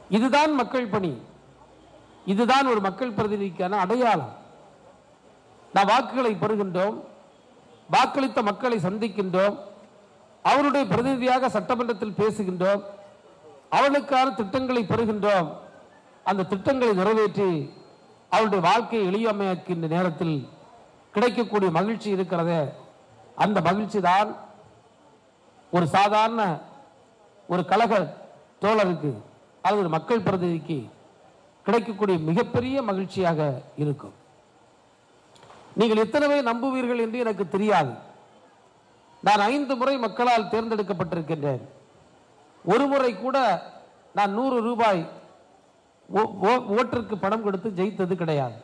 இதுதான் மக்கள் பணி இதுதான் ஒரு மக்கள் பிரதிநிதிக்கான அடையாளம் நாம் வாக்குகளை பெறுகின்றோம் வாக்களித்த மக்களை சந்திக்கின்றோம் அவருடைய பிரதிநிதியாக சட்டமன்றத்தில் பேசுகின்றோம் அவர்களுக்கான திட்டங்களை பெறுகின்றோம் அந்த திட்டங்களை நிறைவேற்றி அவருடைய வாழ்க்கையை எளியமையாக்கின்ற நேரத்தில் கிடைக்கக்கூடிய மகிழ்ச்சி இருக்கிறதே அந்த மகிழ்ச்சி தான் ஒரு சாதாரண ஒரு கழக தோழருக்கு அல்லது ஒரு மக்கள் பிரதிநிதிக்கு கிடைக்கக்கூடிய மிகப்பெரிய மகிழ்ச்சியாக இருக்கும் நீங்கள் எத்தனை பேர் நம்புவீர்கள் என்று எனக்கு தெரியாது நான் ஐந்து முறை மக்களால் தேர்ந்தெடுக்கப்பட்டிருக்கின்றேன் ஒரு முறை கூட நான் நூறு ரூபாய் ஓ- ஓ- ஓட்டிற்கு பணம் கொடுத்து ஜெயித்தது கிடையாது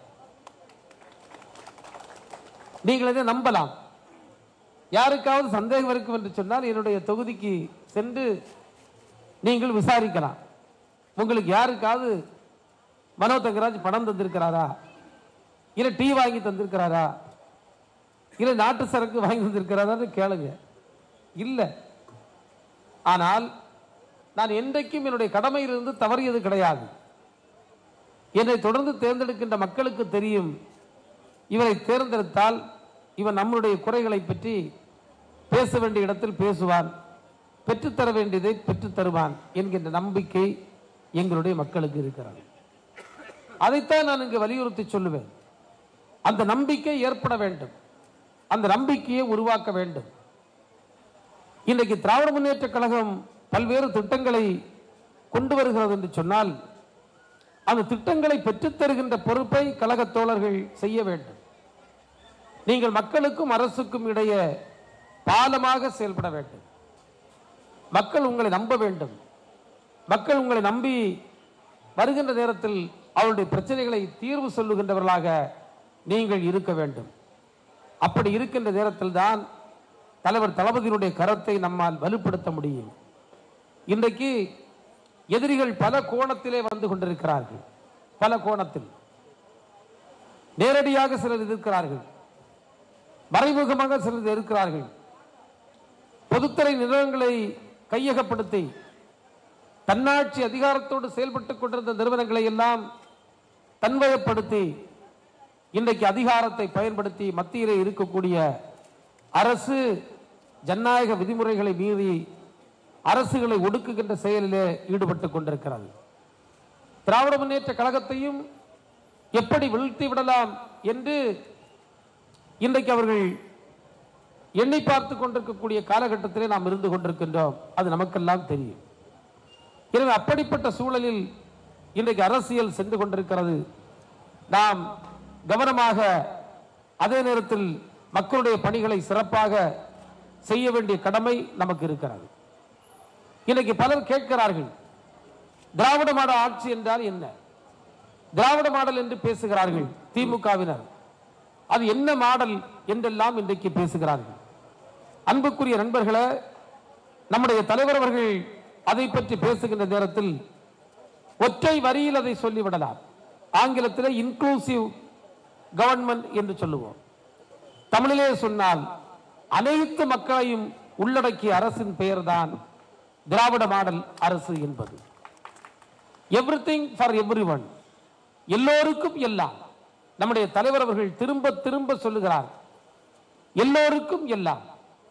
நீங்கள் இதை நம்பலாம் யாருக்காவது சந்தேகம் இருக்கும் என்று சொன்னால் என்னுடைய தொகுதிக்கு சென்று நீங்கள் விசாரிக்கலாம் உங்களுக்கு யாருக்காவது மனோ தங்கராஜ் பணம் தந்திருக்கிறாரா இல்ல டீ வாங்கி தந்திருக்கிறாரா இல்ல நாட்டு சரக்கு வாங்கி தந்திருக்கிறாரான்னு கேளுங்க இல்ல ஆனால் நான் என்றைக்கும் என்னுடைய கடமையிலிருந்து தவறியது கிடையாது என்னை தொடர்ந்து தேர்ந்தெடுக்கின்ற மக்களுக்கு தெரியும் இவரை தேர்ந்தெடுத்தால் இவன் நம்முடைய குறைகளை பற்றி பேச வேண்டிய இடத்தில் பேசுவான் பெற்றுத்தர வேண்டியதை பெற்றுத் தருவான் என்கின்ற நம்பிக்கை எங்களுடைய மக்களுக்கு இருக்கிறது அதைத்தான் நான் இங்கு வலியுறுத்தி சொல்லுவேன் அந்த நம்பிக்கை ஏற்பட வேண்டும் அந்த நம்பிக்கையை உருவாக்க வேண்டும் இன்றைக்கு திராவிட முன்னேற்ற கழகம் பல்வேறு திட்டங்களை கொண்டு வருகிறது என்று சொன்னால் அந்த திட்டங்களை பெற்றுத் தருகின்ற பொறுப்பை கழக தோழர்கள் செய்ய வேண்டும் நீங்கள் மக்களுக்கும் அரசுக்கும் இடையே பாலமாக செயல்பட வேண்டும் மக்கள் உங்களை நம்ப வேண்டும் மக்கள் உங்களை நம்பி வருகின்ற நேரத்தில் அவருடைய பிரச்சனைகளை தீர்வு சொல்லுகின்றவர்களாக நீங்கள் இருக்க வேண்டும் அப்படி இருக்கின்ற நேரத்தில் தான் தலைவர் தளபதியினுடைய கரத்தை நம்மால் வலுப்படுத்த முடியும் இன்றைக்கு எதிரிகள் பல கோணத்திலே வந்து கொண்டிருக்கிறார்கள் பல கோணத்தில் நேரடியாக சிலர் எதிர்க்கிறார்கள் மறைமுகமாக சிலர் இருக்கிறார்கள் பொதுத்துறை நிறுவனங்களை கையகப்படுத்தி தன்னாட்சி அதிகாரத்தோடு செயல்பட்டுக் கொண்டிருந்த நிறுவனங்களை எல்லாம் தன்வயப்படுத்தி இன்றைக்கு அதிகாரத்தை பயன்படுத்தி மத்தியிலே இருக்கக்கூடிய அரசு ஜனநாயக விதிமுறைகளை மீறி அரசுகளை ஒடுக்குகின்ற செயலிலே ஈடுபட்டுக் கொண்டிருக்கிறது திராவிட முன்னேற்ற கழகத்தையும் எப்படி வீழ்த்தி விடலாம் என்று இன்றைக்கு அவர்கள் எண்ணி பார்த்து கொண்டிருக்கக்கூடிய காலகட்டத்திலே நாம் இருந்து கொண்டிருக்கின்றோம் அது நமக்கெல்லாம் தெரியும் எனவே அப்படிப்பட்ட சூழலில் இன்றைக்கு அரசியல் சென்று கொண்டிருக்கிறது நாம் கவனமாக அதே நேரத்தில் மக்களுடைய பணிகளை சிறப்பாக செய்ய வேண்டிய கடமை நமக்கு இருக்கிறது இன்னைக்கு பலர் கேட்கிறார்கள் திராவிட மாடல் ஆட்சி என்றால் என்ன திராவிட மாடல் என்று பேசுகிறார்கள் திமுகவினர் அது என்ன மாடல் என்றெல்லாம் இன்றைக்கு பேசுகிறார்கள் அன்புக்குரிய நண்பர்களே நம்முடைய தலைவர் அவர்கள் அதை பற்றி பேசுகின்ற நேரத்தில் ஒற்றை வரியில் அதை சொல்லிவிடலாம் ஆங்கிலத்தில் இன்க்ளூசிவ் கவர்மெண்ட் என்று சொல்லுவோம் தமிழிலே சொன்னால் அனைத்து மக்களையும் உள்ளடக்கிய அரசின் பெயர்தான் திராவிட மாடல் அரசு என்பது எவ்ரிதிங் ஃபார் எவ்ரி ஒன் எல்லோருக்கும் எல்லாம் நம்முடைய தலைவர் அவர்கள் திரும்ப திரும்ப சொல்லுகிறார் எல்லோருக்கும் எல்லாம்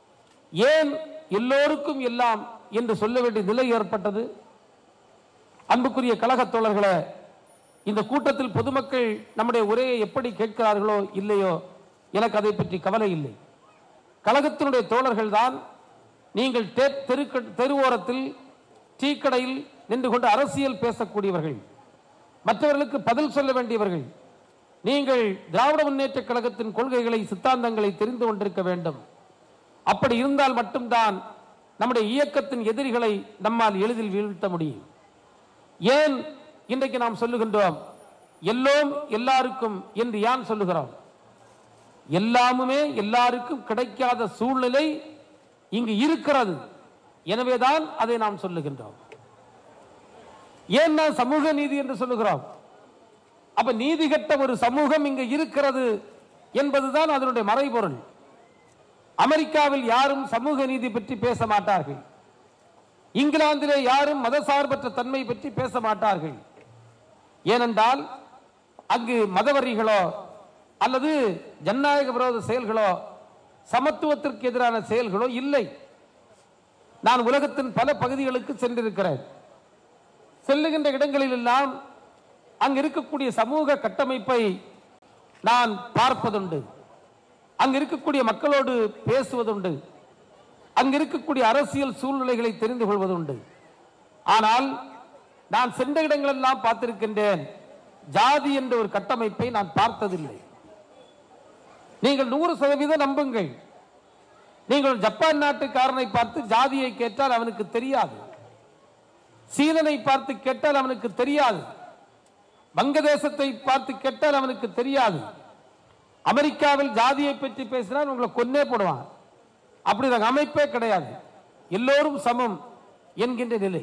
ஏன் எல்லோருக்கும் எல்லாம் என்று சொல்ல வேண்டிய நிலை ஏற்பட்டது அன்புக்குரிய கழகத் தோழர்களே இந்த கூட்டத்தில் பொதுமக்கள் நம்முடைய உரையை எப்படி கேட்கிறார்களோ இல்லையோ எனக்கு அதை பற்றி கவலை இல்லை கழகத்தினுடைய தோழர்கள் தான் நீங்கள் தெ- தெருக்கு தெருவோரத்தில் டீ கடையில் நின்று கொண்டு அரசியல் பேசக்கூடியவர்கள் மற்றவர்களுக்கு பதில் சொல்ல வேண்டியவர்கள் நீங்கள் திராவிட முன்னேற்ற கழகத்தின் கொள்கைகளை சித்தாந்தங்களை தெரிந்து கொண்டிருக்க வேண்டும் அப்படி இருந்தால் மட்டும்தான் நம்முடைய இயக்கத்தின் எதிரிகளை நம்மால் எளிதில் வீழ்த்த முடியும் ஏன் இன்றைக்கு நாம் சொல்லுகின்றோம் எல்லோம் எல்லாருக்கும் என்று ஏன் சொல்லுகிறோம் எல்லாமுமே எல்லாருக்கும் கிடைக்காத சூழ்நிலை இங்கு இருக்கிறது எனவேதான் அதை நாம் சொல்லுகின்றோம் ஏன் நான் சமூக நீதி என்று சொல்லுகிறோம் அப்ப நீதி கட்ட ஒரு சமூகம் இங்கு இருக்கிறது என்பதுதான் அதனுடைய மறைபொருள் அமெரிக்காவில் யாரும் சமூக நீதி பற்றி பேச மாட்டார்கள் இங்கிலாந்திலே யாரும் மதசார்பற்ற தன்மை பற்றி பேச மாட்டார்கள் ஏனென்றால் அங்கு மதவரிகளோ அல்லது ஜனநாயக விரோத செயல்களோ சமத்துவத்திற்கு எதிரான செயல்களோ இல்லை நான் உலகத்தின் பல பகுதிகளுக்கு சென்றிருக்கிறேன் செல்லுகின்ற இடங்களில் எல்லாம் அங்கு இருக்கக்கூடிய சமூக கட்டமைப்பை நான் பார்ப்பதுண்டு அங்கு இருக்கக்கூடிய மக்களோடு பேசுவதுண்டு அங்கு இருக்கக்கூடிய அரசியல் சூழ்நிலைகளை தெரிந்து கொள்வதுண்டு ஆனால் நான் சென்ற இடங்களெல்லாம் பார்த்திருக்கின்றேன் ஜாதி என்ற ஒரு கட்டமைப்பை நான் பார்த்ததில்லை நீங்கள் நூறு சதவீதம் நம்புங்கள் நீங்கள் ஜப்பான் நாட்டுக்காரனை பார்த்து ஜாதியை கேட்டால் அவனுக்கு தெரியாது சீனனை பார்த்து கேட்டால் அவனுக்கு தெரியாது வங்கதேசத்தை பார்த்து கேட்டால் அவனுக்கு தெரியாது அமெரிக்காவில் ஜாதியை பற்றி பேசினால் உங்களை கொன்னே போடுவான் அப்படி ஒரு அமைப்பே கிடையாது எல்லோரும் சமம் என்கின்ற நிலை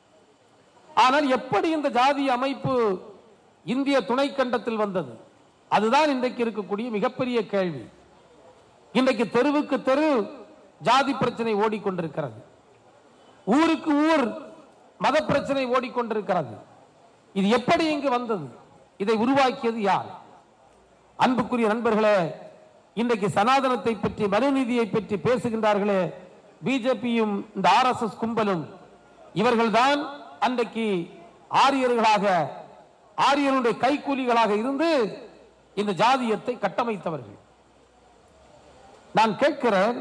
ஆனால் எப்படி இந்த ஜாதி அமைப்பு இந்திய துணைக்கண்டத்தில் வந்தது அதுதான் இன்றைக்கு இருக்கக்கூடிய மிகப்பெரிய கேள்வி இன்றைக்கு தெருவுக்கு தெரு ஜாதி பிரச்சனை ஓடிக்கொண்டிருக்கிறது ஊருக்கு ஊர் மத பிரச்சனை ஓடிக்கொண்டிருக்கிறது இது எப்படி இங்கு வந்தது இதை உருவாக்கியது யார் அன்புக்குரிய நண்பர்களே இன்றைக்கு சனாதனத்தை பற்றி மனுநீதியை பற்றி பேசுகின்றார்களே பிஜேபியும் இந்த ஆர்எஸ்எஸ் கும்பலும் இவர்கள்தான் அன்றைக்கு ஆரியர்களாக ஆரியனுடைய கைக்கூலிகளாக இருந்து இந்த ஜாதியத்தை கட்டமைத்தவர்கள் நான் கேட்கிறேன்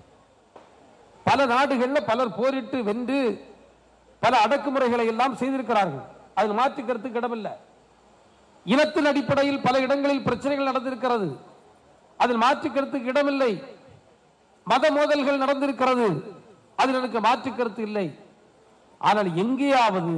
பல நாடுகள்ல பலர் போரிட்டு வென்று பல அடக்குமுறைகளை எல்லாம் செய்திருக்கிறார்கள் அதில் மாற்றுக்கிறதுக்கு இடமில்லை இனத்தின் அடிப்படையில் பல இடங்களில் பிரச்சனைகள் நடந்திருக்கிறது அதில் மாற்றுக்கிறதுக்கு இடமில்லை மத மோதல்கள் நடந்திருக்கிறது அதில் எனக்கு மாற்று கருத்து இல்லை ஆனால் எங்கேயாவது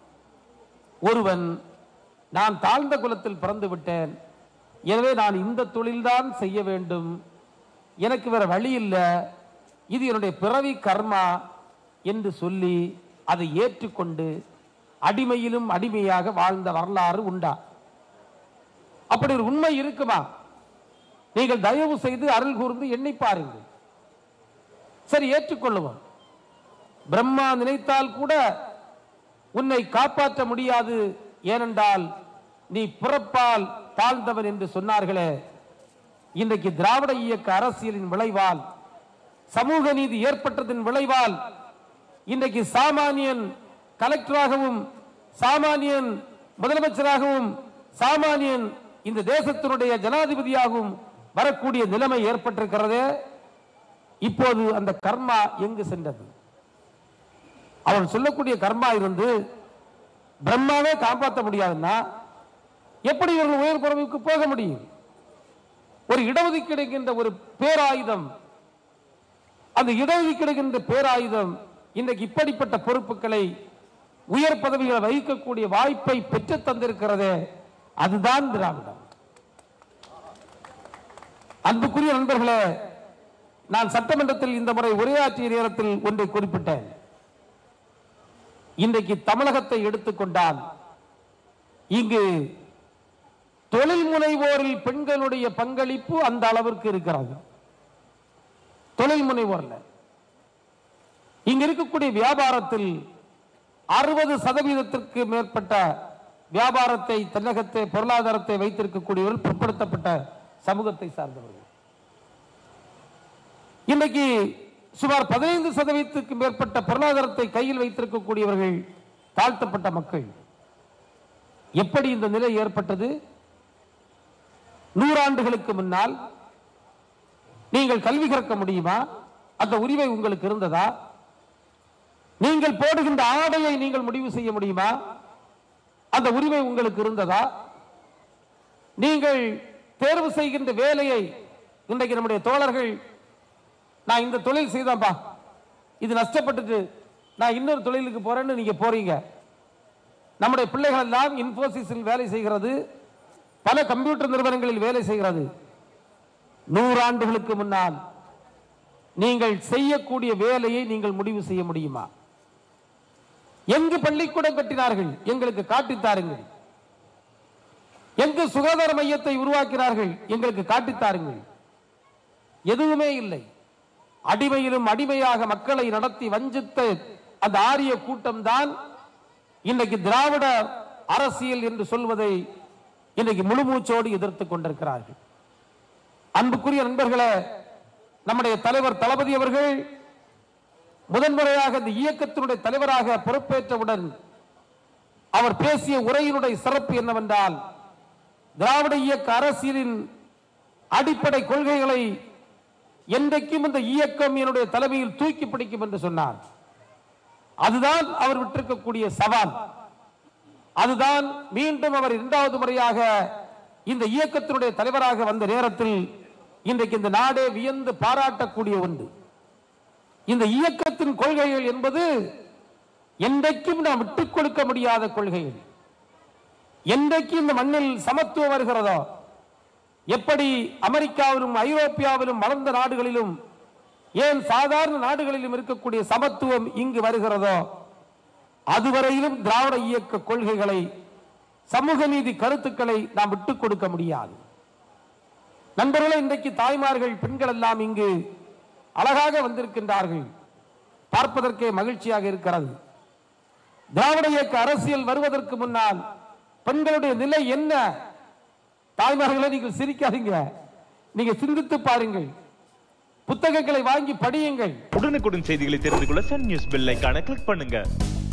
ஒருவன் நான் தாழ்ந்த குலத்தில் பிறந்து விட்டேன் எனவே நான் இந்த தொழில்தான் செய்ய வேண்டும் எனக்கு வேற வழி இல்லை இது என்னுடைய பிறவி கர்மா என்று சொல்லி அதை ஏற்றுக்கொண்டு அடிமையிலும் அடிமையாக வாழ்ந்த வரலாறு உண்டா அப்படி ஒரு உண்மை இருக்குமா நீங்கள் தயவு செய்து அருள் கூர்ந்து எண்ணி பாருங்கள் சரி ஏற்றுக்கொள்ளுவோம் பிரம்மா நினைத்தால் கூட உன்னை காப்பாற்ற முடியாது ஏனென்றால் நீ பிறப்பால் தாழ்ந்தவன் என்று சொன்னார்களே இன்றைக்கு திராவிட இயக்க அரசியலின் விளைவால் சமூக நீதி ஏற்பட்டதன் விளைவால் இன்றைக்கு சாமானியன் கலெக்டராகவும் சாமானியன் முதலமைச்சராகவும் சாமானியன் இந்த தேசத்தினுடைய ஜனாதிபதியாகவும் வரக்கூடிய நிலைமை ஏற்பட்டிருக்கிறதே இப்போது அந்த கர்மா எங்கு சென்றது அவன் சொல்லக்கூடிய கர்மா இருந்து பிரம்மாவே காப்பாற்ற முடியாதுன்னா எப்படி இவர்கள் உயர் பதவிக்கு போக முடியும் ஒரு இடஒதுக்கீடு என்கின்ற ஒரு பேராயுதம் அந்த இடஒதுக்கீடு என்கின்ற பேராயுதம் இன்றைக்கு இப்படிப்பட்ட பொறுப்புகளை உயர் பதவிகளை வகிக்கக்கூடிய வாய்ப்பை பெற்று தந்திருக்கிறதே அதுதான் திராவிடம் அன்புக்குரிய நண்பர்களே நான் சட்டமன்றத்தில் இந்த முறை உரையாற்றிய நேரத்தில் ஒன்றை குறிப்பிட்டேன் இன்றைக்கு தமிழகத்தை எடுத்துக்கொண்டால் இங்கு தொழில் முனைவோரில் பெண்களுடைய பங்களிப்பு அந்த அளவிற்கு இருக்கிறது தொழில் முனைவோர்ல இங்க இருக்கக்கூடிய வியாபாரத்தில் அறுபது சதவீதத்திற்கு மேற்பட்ட வியாபாரத்தை தென்னகத்தை பொருளாதாரத்தை வைத்திருக்கக்கூடியவர்கள் பிற்படுத்தப்பட்ட சமூகத்தை சார்ந்தவர்கள் இன்னைக்கு சுமார் பதினைந்து சதவீதத்துக்கு மேற்பட்ட பொருளாதாரத்தை கையில் வைத்திருக்கக்கூடியவர்கள் தாழ்த்தப்பட்ட மக்கள் எப்படி இந்த நிலை ஏற்பட்டது நூறாண்டுகளுக்கு முன்னால் நீங்கள் கல்வி கற்க முடியுமா அந்த உரிமை உங்களுக்கு இருந்ததா நீங்கள் போடுகின்ற ஆடையை நீங்கள் முடிவு செய்ய முடியுமா அந்த உரிமை உங்களுக்கு இருந்ததா நீங்கள் தேர்வு செய்கின்ற வேலையை இன்றைக்கு நம்முடைய தோழர்கள் நான் இந்த தொழில் செய்தேன்ப்பா இது நஷ்டப்பட்டுட்டு நான் இன்னொரு தொழிலுக்கு போறேன்னு நீங்க போறீங்க நம்முடைய பிள்ளைகள் எல்லாம் இன்போசிஸில் வேலை செய்கிறது பல கம்ப்யூட்டர் நிறுவனங்களில் வேலை செய்கிறது நூறாண்டுகளுக்கு முன்னால் நீங்கள் செய்யக்கூடிய வேலையை நீங்கள் முடிவு செய்ய முடியுமா எங்கு பள்ளிக்கூடம் கட்டினார்கள் எங்களுக்கு காட்டித் தாருங்கள் எங்கு சுகாதார மையத்தை உருவாக்கினார்கள் எங்களுக்கு காட்டித் தாருங்கள் எதுவுமே இல்லை அடிமையிலும் அடிமையாக மக்களை நடத்தி வஞ்சித்த அந்த ஆரிய கூட்டம் தான் இன்றைக்கு திராவிட அரசியல் என்று சொல்வதை இன்றைக்கு முழுமூச்சோடு எதிர்த்துக் கொண்டிருக்கிறார்கள் அன்புக்குரிய நண்பர்களே நம்முடைய தலைவர் தளபதி அவர்கள் முதன்முறையாக இந்த இயக்கத்தினுடைய தலைவராக பொறுப்பேற்றவுடன் அவர் பேசிய உரையினுடைய சிறப்பு என்னவென்றால் திராவிட இயக்க அரசியலின் அடிப்படை கொள்கைகளை என்றைக்கும் இந்த இயக்கம் என்னுடைய தலைமையில் தூக்கி பிடிக்கும் என்று சொன்னார் அதுதான் அவர் விட்டிருக்கக்கூடிய சவால் அதுதான் மீண்டும் அவர் இரண்டாவது முறையாக இந்த இயக்கத்தினுடைய தலைவராக வந்த நேரத்தில் இன்றைக்கு இந்த நாடே வியந்து பாராட்டக்கூடிய ஒன்று இந்த இயக்கத்தின் கொள்கைகள் என்பது என்றைக்கும் நாம் விட்டுக் கொடுக்க முடியாத கொள்கைகள் என்றைக்கு இந்த மண்ணில் சமத்துவம் வருகிறதோ எப்படி அமெரிக்காவிலும் ஐரோப்பியாவிலும் வளர்ந்த நாடுகளிலும் ஏன் சாதாரண நாடுகளிலும் இருக்கக்கூடிய சமத்துவம் இங்கு வருகிறதோ அதுவரையிலும் திராவிட இயக்க கொள்கைகளை சமூக நீதி கருத்துக்களை நாம் விட்டுக் கொடுக்க முடியாது நண்பர்களே இன்றைக்கு தாய்மார்கள் பெண்கள் எல்லாம் இங்கு அழகாக வந்திருக்கின்றார்கள் பார்ப்பதற்கே மகிழ்ச்சியாக இருக்கிறது திராவிட இயக்க அரசியல் வருவதற்கு முன்னால் பெண்களுடைய நிலை என்ன தாய்மார்களை நீங்கள் சிரிக்காதீங்க நீங்க சிந்தித்து பாருங்கள் புத்தகங்களை வாங்கி படியுங்கள் உடனுக்குடன் செய்திகளை தெரிந்து கொள்ள சன் நியூஸ் பெல் ஐகானை கிளிக் பண்ணுங்க